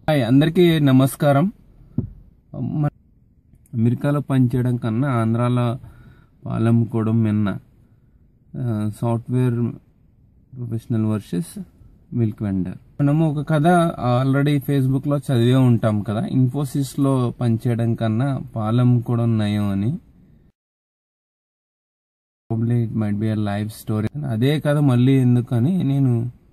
hi అందరికీ నమస్కారం మన అమెరికాలో పనిచేయడం కన్నా ఆంధ్రాలో పాలమ్ముకోవడం మిన్న software professional versus milk vendor మనము ఒక కథ ఆల్రెడీ ఫేస్బుక్లో చదివే ఉంటాం కదా ఇన్ఫోసిస్లో పనిచేయడం కన్నా పాలమ్ముకోవడం నయం అని probably it might be a life story అదే కథ మళ్ళీ ఎందుకని నేను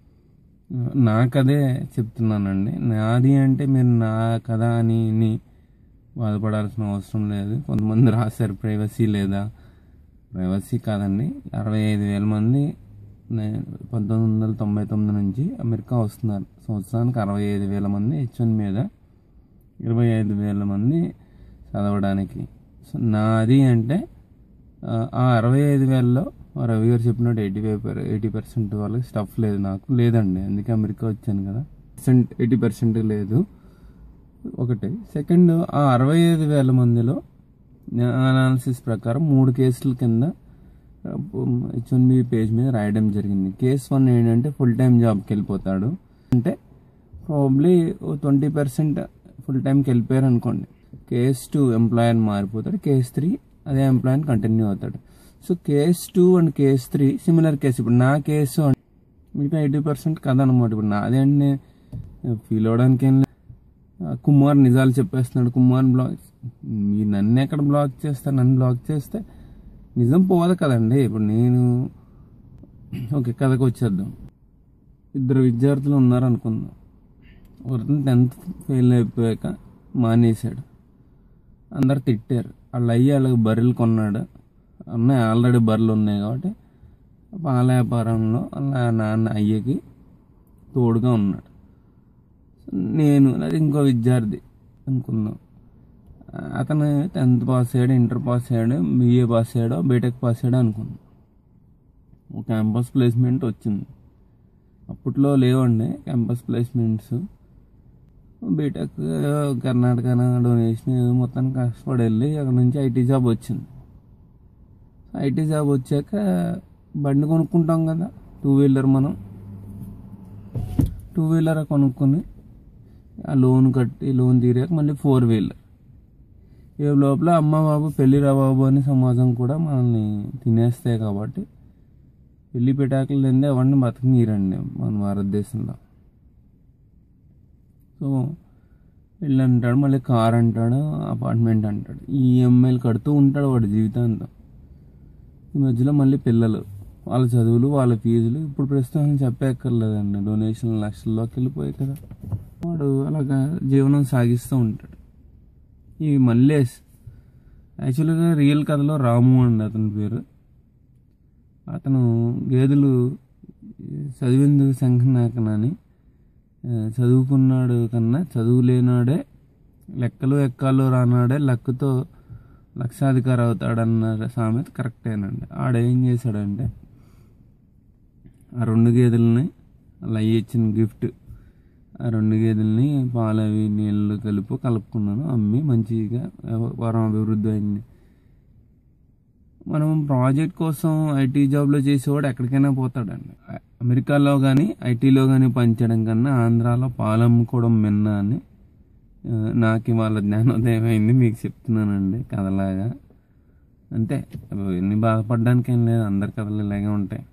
నా కథే చెప్తున్నానండి నాది అంటే మీరు నా కథ అని ఇన్ని బాధపడాల్సిన అవసరం లేదు కొంతమంది రాశారు ప్రైవసీ లేదా ప్రైవసీ కాదండి అరవై ఐదు వేల మంది నే- పంతొమ్మిది వందల తొంభై తొమ్మిది నుంచి అమెరికా వస్తున్నారు సంవత్సరానికి అరవై ఐదు వేల మంది హెచ్ వన్ మీద ఇరవై ఐదు వేల మంది చదవడానికి సో నాది అంటే ఆ, ఆ అరవై ఐదు వేలలో మా రవి గారు చెప్పినట్టు ఎయిటీ ఫైవ్ ఎయిటీ పర్సెంట్ వాళ్ళకి స్టఫ్ లేదు నాకు లేదండి అందుకే అమెరికా వచ్చాను కదా పర్సెంట్ ఎయిటీ పర్సెంట్ లేదు ఒకటి సెకండ్ ఆ అరవై ఐదు వేల మందిలో అనాలిసిస్ ప్రకారం మూడు కేసుల కింద హెచ్ వన్ బి పేజ్ మీద రాయడం జరిగింది కేస్ వన్ ఏంటంటే ఫుల్ టైం జాబ్కి వెళ్ళిపోతాడు అంటే ప్రాబ్లీ ట్వంటీ పర్సెంట్ ఫుల్ టైంకి వెళ్ళిపోయారు అనుకోండి కేస్ టూ ఎంప్లాయర్ మారిపోతాడు కేస్ త్రీ అదే ఎంప్లాయర్ కంటిన్యూ అవుతాడు so case two and case three similar case ఇప్పుడు నా కేసు అంటే మిగతా ఎయిటీ పర్సెంట్ కథ అనమాట ఇప్పుడు నాదే అంటే ఫీల్ అవడానికి ఏం లేదు ఆ, కుమార్ నిజాలు చెప్పేస్తున్నాడు కుమార్ బ్లాక్ మీరు నన్ను ఎక్కడ బ్లాక్ చేస్తారు నన్ను బ్లాక్ చేస్తే నిజం పోదు కదండి ఇప్పుడు నేను ఓకే కథకు వచ్చేద్దాం ఇద్దరు విద్యార్థులు ఉన్నారు అనుకుందాం ఒకరిని టెన్త్ ఫెయిల్ అయిపోయాక మానేశాడు అందరు తిట్టారు వాళ్ళు అయ్యి వాళ్ళకి బర్రెలు కొన్నాడు ఉన్నాయి ఆల్రెడీ బర్రెలు ఉన్నాయి కాబట్టి పాల వ్యాపారంలో వాళ్ళ నాన్న అయ్యకి తోడుగా ఉన్నాడు నేను అది ఇంకో విద్యార్థి అనుకుందాం అతను టెన్త్ పాస్ అయ్యాడు ఇంటర్ పాస్ అయ్యాడు బీఏ పాస్ అయ్యాడు బీటెక్ పాస్ అయ్యాడు అనుకున్నాం ఒక క్యాంపస్ ప్లేస్మెంట్ వచ్చింది అప్పట్లో లేవండి campus placements BTech Karnataka donation ఏదో మొత్తానికి కష్టపడి వెళ్ళి అక్కడ నుంచి ఐటీ జాబ్ వచ్చింది ఐటీ జాబ్ వచ్చాక బండి కొనుక్కుంటాం కదా టూ వీలర్ మనం టూ వీలర్ కొనుక్కొని ఆ లోన్ కట్టి లోన్ తీరాక మళ్ళీ ఫోర్ వీలర్ ఏ లోపల అమ్మ బాబు పెళ్లి రా బాబు అని సమాజం కూడా మనల్ని తినేస్తాయి కాబట్టి పెళ్లి పెటాకులు లేదే అవన్నీ బతకనీరండి మన భారతదేశంలో సో పెళ్ళి అంటాడు మళ్ళీ కార్ అంటాడు అపార్ట్మెంట్ అంటాడు ఈఎంఐలు కడుతూ ఉంటాడు వాడి జీవితాంతం ఈ మధ్యలో మళ్ళీ పిల్లలు వాళ్ళ చదువులు వాళ్ళ ఫీజులు ఇప్పుడు ప్రస్తుతం చెప్పక్కర్లేదండి డొనేషన్ లక్షల్లోకి వెళ్ళిపోయాయి కదా వాడు అలాగా జీవనం సాగిస్తూ ఉంటాడు ఈ మల్లేష్ యాక్చువల్గా రియల్ కథలో రాము అండి అతని పేరు అతను గేదెలు చదివేందుకు శంఖనాకనని ఆ, చదువుకున్నాడు కన్నా చదువు లేనాడే లెక్కలు ఎక్కాలు రానాడే లక్కుతో లక్షాధికారి అవుతాడన్న సామెత కరెక్టేనండి ఆడేం చేశాడంటే ఆ రెండు గేదెలని అలా అయ్యి ఇచ్చిన గిఫ్ట్ ఆ రెండు గేదెల్ని పాలవి నీళ్ళు కలుపు కలుపుకున్నాను అమ్మి మంచిగా వ్యాపారం అభివృద్ధి అయింది మనం ప్రాజెక్ట్ కోసం ఐటీ జాబ్లో చేసేవాడు ఎక్కడికైనా పోతాడండి అమెరికాలో కానీ ఐటీలో కానీ పనిచేయడం కన్నా ఆంధ్రాలో పాలమ్ముకోవడం మిన్న అని ఆ, నాకు వాళ్ళ జ్ఞానోదయం అయింది మీకు చెప్తున్నానండి కథలాగా అంతే ఎన్ని బాధపడడానికి ఏం లేదు అందరి కథలు ఇలాగే ఉంటాయి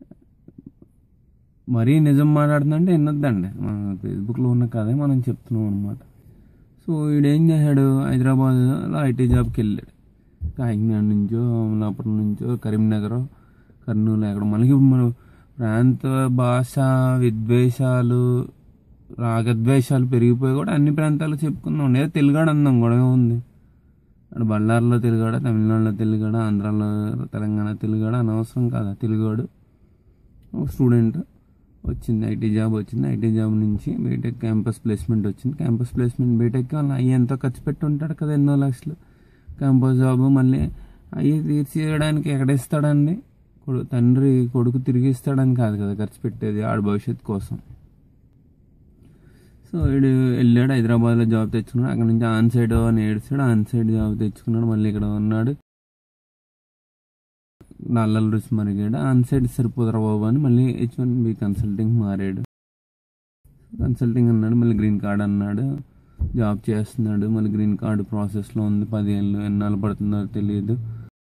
మరీ నిజం మాట్లాడుతుందంటే ఎన్నొద్దండి మన ఫేస్బుక్లో ఉన్న కథే మనం చెప్తున్నాం అనమాట సో వీడేం చేశాడు హైదరాబాద్లో ఐటీ జాబ్కి వెళ్ళాడు కాకినాడ నుంచో అమలాపురం నుంచో కరీంనగర్ కర్నూలు ఎక్కడ మనకి మన ప్రాంత భాష విద్వేషాలు రాగద్వేషాలు పెరిగిపోయి కూడా అన్ని ప్రాంతాలు చెప్పుకుందాం ఏదో తెలుగాడు అందాం గొడవ ఉంది అక్కడ బళ్ళారిలో తెలుగాడ తమిళనాడులో తెలుగాడ ఆంధ్రాలో తెలంగాణ తెలుగాడ అనవసరం కాదా తెలుగాడు ఒక స్టూడెంట్ వచ్చింది ఐటీ జాబ్ వచ్చింది ఐటీ జాబ్ నుంచి బీటెక్ క్యాంపస్ ప్లేస్మెంట్ వచ్చింది క్యాంపస్ ప్లేస్మెంట్ బీటెక్ వాళ్ళ అయ్యి ఎంతో ఖర్చు పెట్టి ఉంటాడు కదా ఎన్నో లక్షలు క్యాంపస్ జాబ్ మళ్ళీ అయ్యి తీర్చేయడానికి ఎక్కడిస్తాడండి కొడు తండ్రి కొడుకు తిరిగి ఇస్తాడని కాదు కదా ఖర్చు పెట్టేది ఆడ భవిష్యత్తు కోసం సో వీడు వెళ్ళాడు హైదరాబాద్లో జాబ్ తెచ్చుకున్నాడు అక్కడ నుంచి ఆన్ సైడ్ అని ఏడుస్తాడు ఆన్ సైడ్ జాబ్ తెచ్చుకున్నాడు మళ్ళీ ఇక్కడ ఉన్నాడు నల్లల రుచి మరిగాడు ఆన్ సైడ్ సరిపోదరా బాబు అని మళ్ళీ హెచ్ వన్ బి కన్సల్టింగ్ మారాడు కన్సల్టింగ్ అన్నాడు మళ్ళీ గ్రీన్ కార్డ్ అన్నాడు జాబ్ చేస్తున్నాడు మళ్ళీ గ్రీన్ కార్డు ప్రాసెస్లో ఉంది పదేళ్ళు ఎన్నాళ్ళు పడుతుందో తెలియదు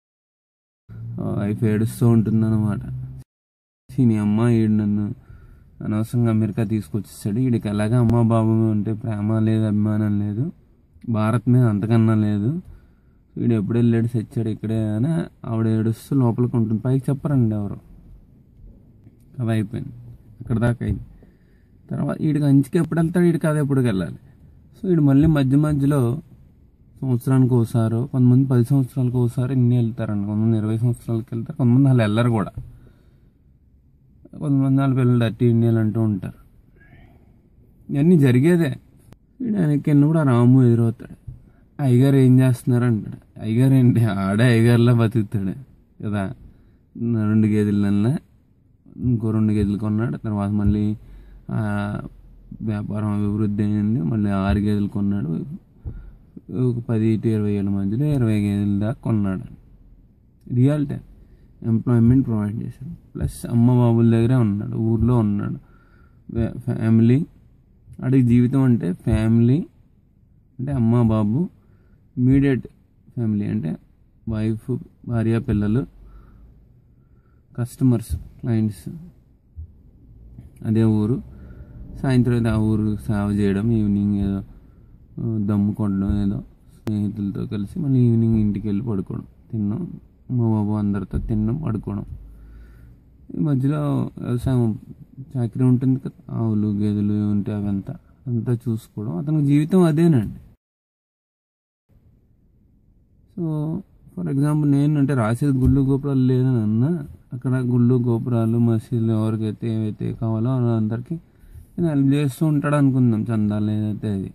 వైఫ్ ఏడుస్తూ ఉంటుంది అనమాట నీ అమ్మ ఈడు నన్ను అనవసరంగా అమెరికా తీసుకొచ్చేసాడు వీడికి ఎలాగా అమ్మ బాబు ఉంటే ప్రేమ లేదు అభిమానం లేదు భారత్ మీద అంతకన్నా లేదు వీడు ఎప్పుడు వెళ్ళాడు చచ్చాడు ఇక్కడే అని ఆవిడ ఏడుస్తూ లోపలికి ఉంటుంది పైకి చెప్పరండి ఎవరు కథ అయిపోయింది అక్కడ దాకా అయింది తర్వాత వీడికి అంచుకి ఎప్పుడు వెళ్తాడు వీడి కథ ఎప్పటికి వెళ్ళాలి సో వీడు మళ్ళీ మధ్య మధ్యలో సంవత్సరానికి ఒకసారి కొంతమంది పది సంవత్సరాలకు ఒకసారి ఇన్ని వెళ్తారండి కొంతమంది ఇరవై సంవత్సరాలకి వెళ్తారు కొంతమంది వాళ్ళు వెళ్ళరు కూడా కొంతమంది వాళ్ళ పిల్లలు డర్టీ ఇండియాలు అంటూ ఉంటారు ఇవన్నీ జరిగేదే వీడు వెనక్కి వెళ్ళినప్పుడు ఆ రాము ఎదురవుతాడు అయ్యగారు ఏం చేస్తున్నారు అంటాడు అయ్యగారు ఏంటి ఆడే అయ్యగారులా బతుకుతాడు కదా రెండు గేదెల ఇంకో రెండు గేదెలు కొన్నాడు తర్వాత మళ్ళీ ఆ వ్యాపారం అభివృద్ధి అయింది మళ్ళీ ఆరు గేదెలు కొన్నాడు ఒక పది టు ఇరవై ఏళ్ళ మధ్యలో ఇరవై గేదెల దాకా కొన్నాడు రియాలిటీ ఎంప్లాయ్మెంట్ ప్రొవైడ్ చేశాడు ప్లస్ అమ్మ బాబుల దగ్గరే ఉన్నాడు ఊర్లో ఉన్నాడు ఫ్యామిలీ అడిగి జీవితం అంటే ఫ్యామిలీ అంటే అమ్మ బాబు ఇమీడియట్ ఫ్యామిలీ అంటే వైఫ్ భార్య పిల్లలు కస్టమర్స్ క్లయింట్స్ అదే ఊరు సాయంత్రం అయితే ఆ ఊరు సేవ చేయడం ఈవినింగ్ ఏదో దమ్ము కొట్టడం ఏదో స్నేహితులతో కలిసి మళ్ళీ ఈవినింగ్ ఇంటికి వెళ్ళి పడుకోవడం తిన్నాం మా బాబు అందరితో తినడం పడుకోవడం ఈ మధ్యలో వ్యవసాయం చాకరీ ఉంటుంది కదా ఆవులు గేదెలు ఉంటే అవంతా అంతా చూసుకోవడం అతనికి జీవితం అదేనండి సో ఫర్ ఎగ్జాంపుల్ నేను అంటే రాసేది గుళ్ళు గోపురాలు లేదని అన్నా అక్కడ గుళ్ళు గోపురాలు మసీదులు ఎవరికైతే ఏవైతే కావాలో అందరికీ నేను హెల్ప్ చేస్తూ ఉంటాడు అనుకుందాం చందాలు ఏదైతే అది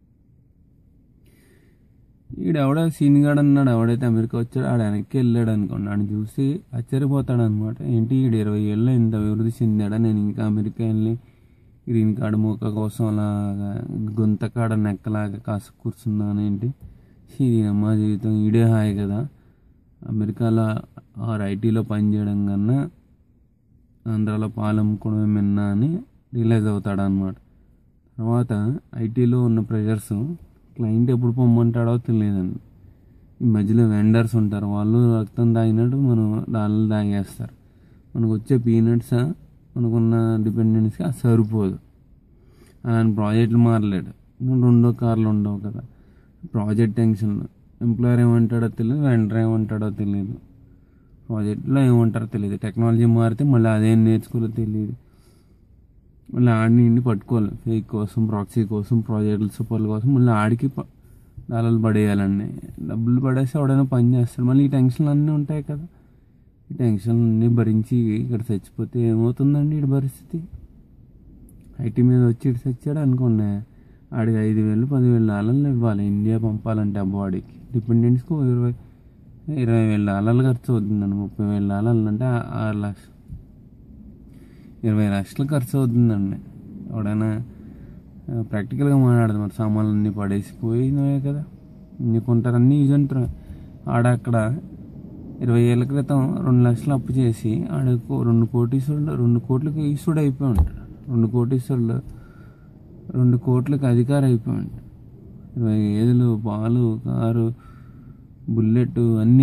ఈడెవడో సీన్గాడు అన్నాడు ఎవడైతే అమెరికా వచ్చాడో ఆడ వెనక్కి వెళ్ళాడు అనుకోండి ఆడ చూసి ఆశ్చర్యపోతాడు అనమాట ఏంటి ఈడు ఇరవై ఏళ్ళు ఇంత అభివృద్ధి చెందాడా నేను ఇంకా అమెరికా వెళ్ళి గ్రీన్ కార్డు మూక కోసం అలాగా గొంత కాడ నెక్కలాగా కాసు కూర్చున్నాను ఏంటి ఇది అమ్మ జీవితం ఈడే హాయ్ కదా అమెరికాలో ఆర్ ఐటీలో పనిచేయడం కన్నా ఆంధ్రాలో పాలు అమ్ముకోవడమే మిన్నా అని రియలైజ్ అవుతాడు అనమాట తర్వాత ఐటీలో ఉన్న ప్రెషర్స్ క్లయింట్ ఎప్పుడు పొమ్మంటాడో తెలియదండి ఈ మధ్యలో వెండర్స్ ఉంటారు వాళ్ళు రక్తం తాగినట్టు మనం డాలర్లు తాగేస్తారు మనకు వచ్చే పీనట్స్ మనకున్న డిపెండెన్స్కి అది సరిపోదు అలాంటి ప్రాజెక్టులు మారలేడు రెండో కార్లు ఉండవు కదా ప్రాజెక్ట్ టెన్షన్ ఎంప్లాయర్ ఏమంటాడో తెలియదు వెండర్ ఏమంటాడో తెలియదు ప్రాజెక్ట్లో ఏమంటారో తెలియదు టెక్నాలజీ మారితే మళ్ళీ అదేం నేర్చుకోలో తెలియదు మళ్ళీ ఆడిని ఇండి పట్టుకోవాలి ఫేక్ కోసం ప్రాక్సీ కోసం ప్రాజెక్టుల సూపర్ల కోసం మళ్ళీ ఆడికి డాలర్లు పడేయాలండి డబ్బులు పడేసి ఎవడైనా పని చేస్తాడు మళ్ళీ ఈ టెన్షన్లు అన్నీ ఉంటాయి కదా ఈ టెన్షన్లు అన్నీ భరించి ఇక్కడ చచ్చిపోతే ఏమవుతుందండి ఈ పరిస్థితి ఐటీ మీద వచ్చి ఇటు చచ్చాడు అనుకోండి ఆడికి ఐదు వేలు పదివేలు డాలర్లు ఇవ్వాలి ఇండియా పంపాలంటే అబ్బాడికి డిపెండెంట్స్కి ఇరవై ఇరవై వేల డాలర్లు ఖర్చు అవుతుందండి ముప్పై వేల డాలర్లు అంటే ఆరు లక్షలు ఇరవై లక్షలు ఖర్చు అవుతుందండి ఎవడైనా ప్రాక్టికల్గా మాట్లాడదు మరి సామాన్లు అన్నీ పడేసిపోయినవే కదా ఇన్ని కొంటారన్నీ యూజ్ అంటారు ఆడ అక్కడ ఇరవై ఏళ్ళ క్రితం రెండు లక్షలు అప్పు చేసి ఆడ రెండు కోటీశ్వరుడు రెండు కోట్లకి ఈశ్వరుడు అయిపోయి ఉంటాడు రెండు కోటీశ్వరుడు రెండు కోట్లకి అధికారి అయిపోయి ఉంటాడు ఇరవై ఏదులు పాలు కారు బుల్లెట్ అన్నీ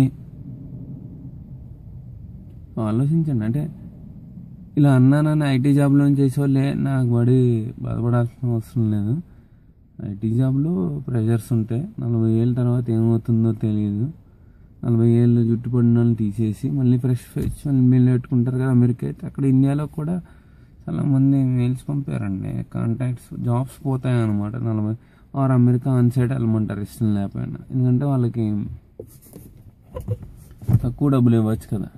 ఆలోచించండి అంటే ఇలా అన్నానని ఐటీ జాబ్లో చేసేవాళ్ళే నాకు పడి బాధపడాల్సిన అవసరం లేదు ఐటీ జాబ్లో ప్రెషర్స్ ఉంటాయి నలభై ఏళ్ళ తర్వాత ఏమవుతుందో తెలియదు నలభై ఏళ్ళు జుట్టు పడిన వాళ్ళని తీసేసి మళ్ళీ ఫ్రెష్ ఫ్రెష్ మళ్ళీ మెయిల్ పెట్టుకుంటారు కదా అమెరికా అయితే అక్కడ ఇండియాలో కూడా చాలామంది మెయిల్స్ పంపారండి కాంటాక్ట్స్ జాబ్స్ పోతాయి అనమాట నలభై ఆరు అమెరికా ఆన్ సైడ్ వెళ్ళమంటారు ఇష్టం లేకపోయినా ఎందుకంటే వాళ్ళకి తక్కువ డబ్బులు ఇవ్వచ్చు కదా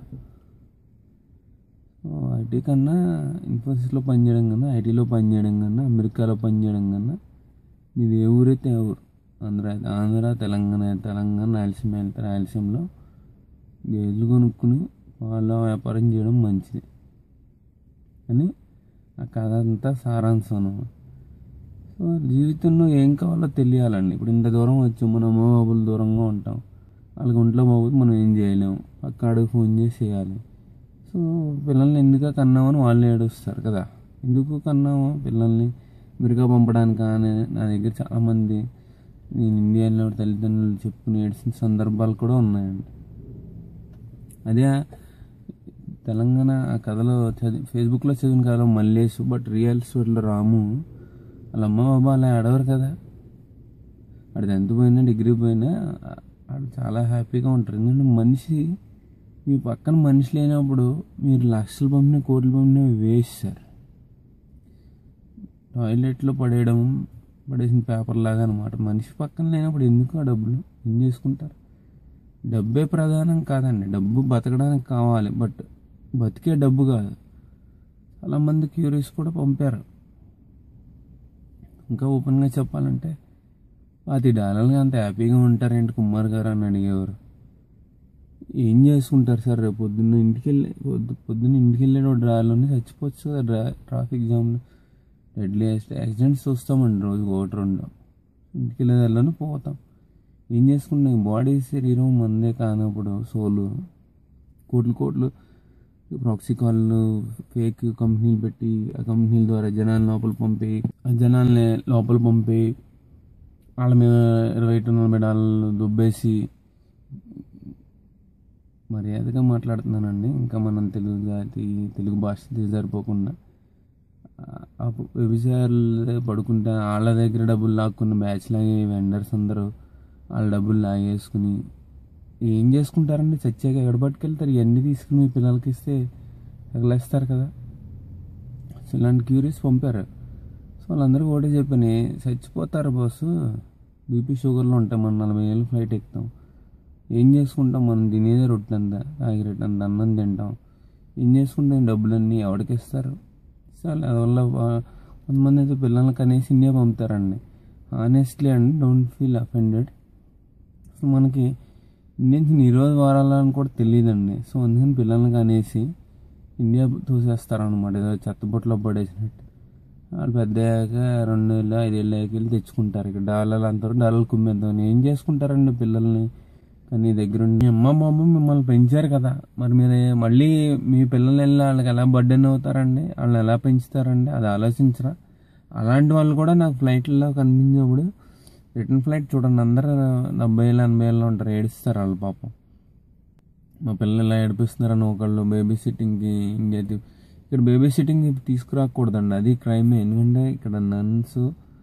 ఐటీ కన్నా ఇన్ఫోసిస్లో పనిచేయడం కన్నా ఐటీలో పనిచేయడం కన్నా అమెరికాలో పనిచేయడం కన్నా మీది ఏ ఊరైతే ఆ ఊరు ఆంధ్ర అయితే ఆంధ్ర తెలంగాణ అయితే తెలంగాణ రాయలసీమ అయితే రాయలసీమలో గేదెలు కొనుక్కుని వాళ్ళ వ్యాపారం చేయడం మంచిది అని ఆ కథ అంతా సారాంశం అన్నమాట సో జీవితంలో ఏం కావాలో తెలియాలండి ఇప్పుడు ఇంత దూరం వచ్చాం మన అమ్మ బాబులు దూరంగా ఉంటాం వాళ్ళకి ఒంట్లో బాబు మనం ఏం చేయలేము అక్కడికి ఫోన్ చేసి చేయాలి సో పిల్లల్ని ఎందుకు కన్నామని వాళ్ళు ఏడుస్తారు కదా ఎందుకు కన్నాము పిల్లల్ని అమెరికా పంపడానికి కానీ నా దగ్గర చాలామంది నేను ఇండియాలో తల్లిదండ్రులు చెప్పుకుని ఏడ్చిన సందర్భాలు కూడా ఉన్నాయండి అదే తెలంగాణ ఆ కథలో చదివి ఫేస్బుక్లో చదివిన కథలో మల్లేసు బట్ రియల్ స్టోరీలో రాము వాళ్ళ అమ్మ బాబా అలా ఆడవారు కదా ఆడు టెన్త్ పోయినా డిగ్రీ పోయినా ఆడు చాలా హ్యాపీగా ఉంటారు ఎందుకంటే మనిషి మీ పక్కన మనిషి లేనప్పుడు మీరు లక్షలు పంపిన కోట్లు పంపిన వేస్ట్ సార్ టాయిలెట్లో పడేయడం పడేసిన పేపర్ లాగా అనమాట మనిషి పక్కన లేనప్పుడు ఎందుకు ఆ డబ్బులు ఏం చేసుకుంటారు డబ్బే ప్రధానం కాదండి డబ్బు బతకడానికి కావాలి బట్ బతికే డబ్బు కాదు చాలామంది క్యూరీస్ కూడా పంపారు ఇంకా ఓపెన్గా చెప్పాలంటే పాతి డాలర్లు అంత హ్యాపీగా ఉంటారేంటి కుమార్ గారు అని అడిగేవారు ఏం చేసుకుంటారు సార్ రేపు పొద్దున్న ఇంటికి వెళ్ళి పొద్దు పొద్దున్న ఇంటికి వెళ్ళేటప్పుడు డ్రాలోనే చచ్చిపోవచ్చు కదా డ్రా ట్రాఫిక్ జామ్లో డెడ్లీ యాక్సిడెంట్స్ చూస్తామండి రోజు ఒకటి రెండు ఇంటికి వెళ్ళేదారిలోనే పోతాం ఏం చేసుకుంటాం బాడీ శరీరం మందే కానప్పుడు సోలు కోట్లు కోట్లు ప్రాక్సీ కాళ్ళు ఫేక్ కంపెనీలు పెట్టి ఆ కంపెనీల ద్వారా జనాలు లోపల పంపి ఆ జనాల్ని లోపల పంపి వాళ్ళ మీద ఇరవై నలభై డాలర్లు దుబ్బేసి మర్యాదగా మాట్లాడుతున్నానండి ఇంకా మనం తెలుగు జాతి తెలుగు భాష సరిపోకుండా ఆ వ్యభిచారులు పడుకుంటే వాళ్ళ దగ్గర డబ్బులు లాక్కున్న బ్యాచ్ లాగే వెండర్స్ అందరూ వాళ్ళ డబ్బులు లాగేసుకుని ఏం చేసుకుంటారండి చచ్చాక ఎక్కడ పట్టుకెళ్తారు ఇవన్నీ తీసుకుని మీ పిల్లలకి ఇస్తే తగలేస్తారు కదా సో ఇలాంటి క్యూరీస్ పంపారు సో వాళ్ళందరూ ఒకటే చెప్పని చచ్చిపోతారు బాసు బీపీ షుగర్లో ఉంటాం మనం నలభై ఏళ్ళు ఫ్లైట్ ఎక్కుతాం ఏం చేసుకుంటాం మనం తినేదే రొట్టె అంత తాగి రొట్టె అంత అన్నం తింటాం ఏం చేసుకుంటాం డబ్బులన్నీ ఎవరికి ఇస్తారు చాలా అందువల్ల కొంతమంది అయితే పిల్లల్ని కనేసి ఇండియా పంపుతారండి ఆనెస్ట్లీ అండి డోంట్ ఫీల్ అఫెండెడ్ సో మనకి ఇండియన్స్ నిరోధ వారాలని కూడా తెలియదండి సో అందుకని పిల్లల్ని కనేసి ఇండియా తోసేస్తారనమాట ఏదో చెత్తబొట్లో పడేసినట్టు వాళ్ళు పెద్దయ్యాక రెండు ఏళ్ళు ఐదేళ్ళు వెళ్ళి తెచ్చుకుంటారు ఇక్కడ డాలర్లు అంటారు డాలర్లు కుమ్మేద్దాం ఏం చేసుకుంటారండి పిల్లల్ని కానీ దగ్గర ఉండి అమ్మ బాబు మిమ్మల్ని పెంచారు కదా మరి మీరు మళ్ళీ మీ పిల్లలు వెళ్ళి వాళ్ళకి ఎలా బర్డెన్ అవుతారండి వాళ్ళని ఎలా పెంచుతారండి అది ఆలోచించరా అలాంటి వాళ్ళు కూడా నాకు ఫ్లైట్లో కనిపించినప్పుడు రిటర్న్ ఫ్లైట్ చూడండి అందరూ డెబ్బై ఏళ్ళు ఎనభై ఏళ్ళు ఉంటారు ఏడుస్తారు వాళ్ళు పాపం మా పిల్లలు ఎలా ఏడిపిస్తున్నారని ఒకళ్ళు బేబీ సిట్టింగ్కి ఇండియా ఇక్కడ బేబీ సిట్టింగ్ తీసుకురాకూడదండి అది క్రైమే ఎందుకంటే ఇక్కడ నన్స్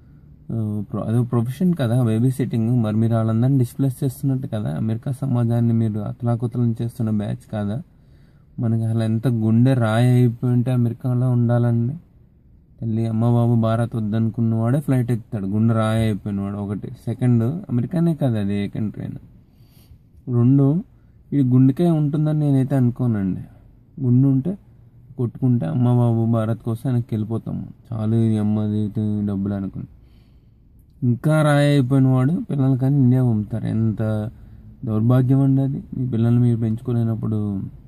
అదే ప్రొఫెషన్ కదా బేబీ సిట్టింగ్ మరి మీరు వాళ్ళందరినీ డిస్ప్లేస్ చేస్తున్నట్టు కదా అమెరికా సమాజాన్ని మీరు అతలాకుతలం చేస్తున్న బ్యాచ్ కాదా మనకి అసలు ఎంత గుండె రాయి అయిపోయి ఉంటే అమెరికాలో ఉండాలండి తల్లి అమ్మ బాబు భారత్ వద్దనుకున్నవాడే ఫ్లైట్ ఎక్కుతాడు గుండె రాయి అయిపోయినవాడు ఒకటి సెకండ్ అమెరికానే కదా అది ఏ కంట్రీ అయినా రెండు ఇది గుండెకే ఉంటుందని నేనైతే అనుకోనండి గుండు ఉంటే కొట్టుకుంటే అమ్మ బాబు భారత్ కోసం వెనక్కి వెళ్ళిపోతాము చాలు ఇది అమ్మది డబ్బులు అనుకుని ఇంకా రాయి అయిపోయిన వాడు పిల్లలు కానీ ఇండియా పంపుతారు ఎంత దౌర్భాగ్యం అండి అది మీ పిల్లల్ని మీరు పెంచుకోలేనప్పుడు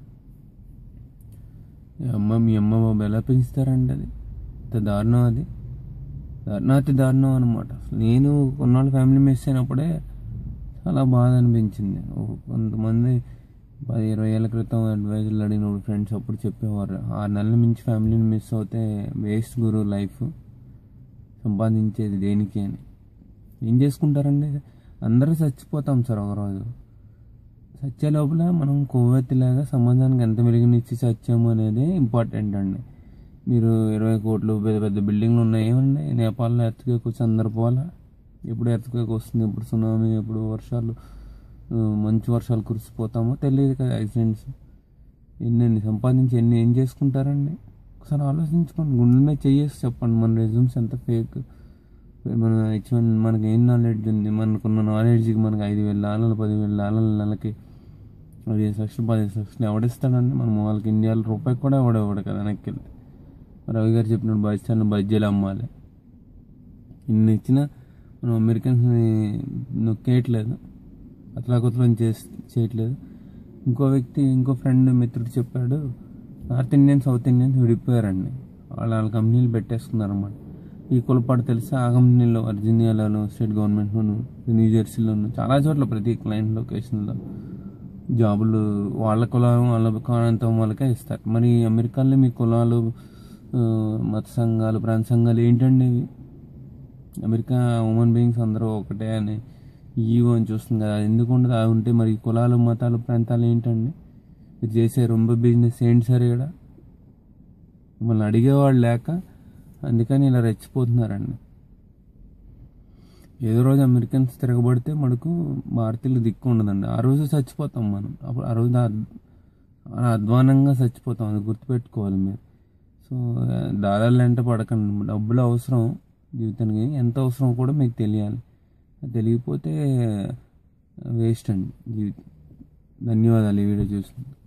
అమ్మ మీ అమ్మ బాబు ఎలా పెంచుతారండి అది ఎంత దారుణం అది దారుణాతి దారుణం అనమాట నేను కొన్నాళ్ళు ఫ్యామిలీ మిస్ అయినప్పుడే చాలా బాధ అనిపించింది కొంతమంది పది ఇరవై ఏళ్ళ క్రితం అడ్వైజర్లు అడిగినప్పుడు ఫ్రెండ్స్ అప్పుడు చెప్పేవారు ఆరు నెలల మించి ఫ్యామిలీని మిస్ అవుతే వేస్ట్ గురు లైఫ్ సంపాదించేది దేనికి అని ఏం చేసుకుంటారండి అందరూ చచ్చిపోతాం సార్ ఒకరోజు చచ్చే లోపల మనం కొవ్వెత్తిలాగా సమాజానికి ఎంత వెలుగునిచ్చి చచ్చాము అనేది ఇంపార్టెంట్ అండి మీరు ఇరవై కోట్లు పెద్ద పెద్ద బిల్డింగ్లు ఉన్నాయి ఏమండి నేపాల్లో ఎర్త్క్వేక్ వచ్చి అందరు పోవాలా ఎప్పుడు ఎర్త్క్వేక్ వస్తుంది ఎప్పుడు సునామీ ఎప్పుడు వర్షాలు మంచి వర్షాలు కురిసిపోతామో తెలియదు కదా యాక్సిడెంట్స్ ఎన్ని ఎన్ని సంపాదించి ఎన్ని ఏం చేసుకుంటారండి ఒకసారి ఆలోచించుకోండి గుండె మీద చేసి చెప్పండి మన రెజ్యూమ్స్ ఎంత ఫేక్ మన హెచ్వన్ మనకి ఏం నాలెడ్జ్ ఉంది మనకున్న నాలెడ్జ్కి మనకి ఐదు వేల డాలర్లు పదివేల డాలర్ల నెలకి పదిహేను లక్షలు పదిహేను లక్షలు ఎవడిస్తాడండి మనం వాళ్ళకి ఇండియాలో రూపాయి కూడా ఎవడేవాడు కదా వెనక్కి వెళ్తే రవి గారు చెప్పినట్టు బస్ స్టాండ్ బజ్జీలు అమ్మాలి ఇన్ని ఇచ్చినా మనం అమెరికన్స్ని నొక్కేయట్లేదు అతలాకుతలం చేసి చేయట్లేదు ఇంకో వ్యక్తి ఇంకో ఫ్రెండ్ మిత్రుడు చెప్పాడు నార్త్ ఇండియన్ సౌత్ ఇండియన్స్ విడిపోయారండి వాళ్ళ వాళ్ళ కంపెనీలు పెట్టేసుకున్నారు అన్నమాట ఈ కులపాటు తెలిసి ఆ కంపెనీలో వర్జీనియాలోను స్టేట్ గవర్నమెంట్లోను న్యూ జెర్సీలోను చాలా చోట్ల ప్రతి క్లయింట్ లొకేషన్లో జాబులు వాళ్ళ కులం వాళ్ళ ప్రాంతం వాళ్ళకే ఇస్తారు మరి అమెరికాలో మీ కులాలు మత సంఘాలు ప్రాంత సంఘాలు ఏంటండి ఇవి అమెరికా హ్యూమన్ బీయింగ్స్ అందరూ ఒకటే అని ఈగో అని చూస్తుంది కదా అది ఎందుకు ఉండదు అది ఉంటే మరి కులాలు మతాలు ప్రాంతాలు ఏంటండి మీరు చేసే రొంబ బిజినెస్ ఏంటి సార్ ఇక్కడ మిమ్మల్ని అడిగేవాళ్ళు లేక అందుకని ఇలా రెచ్చిపోతున్నారండి ఏదో రోజు అమెరికన్స్ తిరగబడితే మనకు భారతీయులు దిక్కు ఉండదండి ఆ రోజు చచ్చిపోతాం మనం అప్పుడు ఆ రోజు అద్- అధ్వానంగా చచ్చిపోతాం అది గుర్తుపెట్టుకోవాలి మీరు సో దాదాలు వెంట పడకండి డబ్బులు అవసరం జీవితానికి ఎంత అవసరం కూడా మీకు తెలియాలి అది తెలియకపోతే వేస్ట్ అండి జీవితం ధన్యవాదాలు ఈ వీడియో చూసినందుకు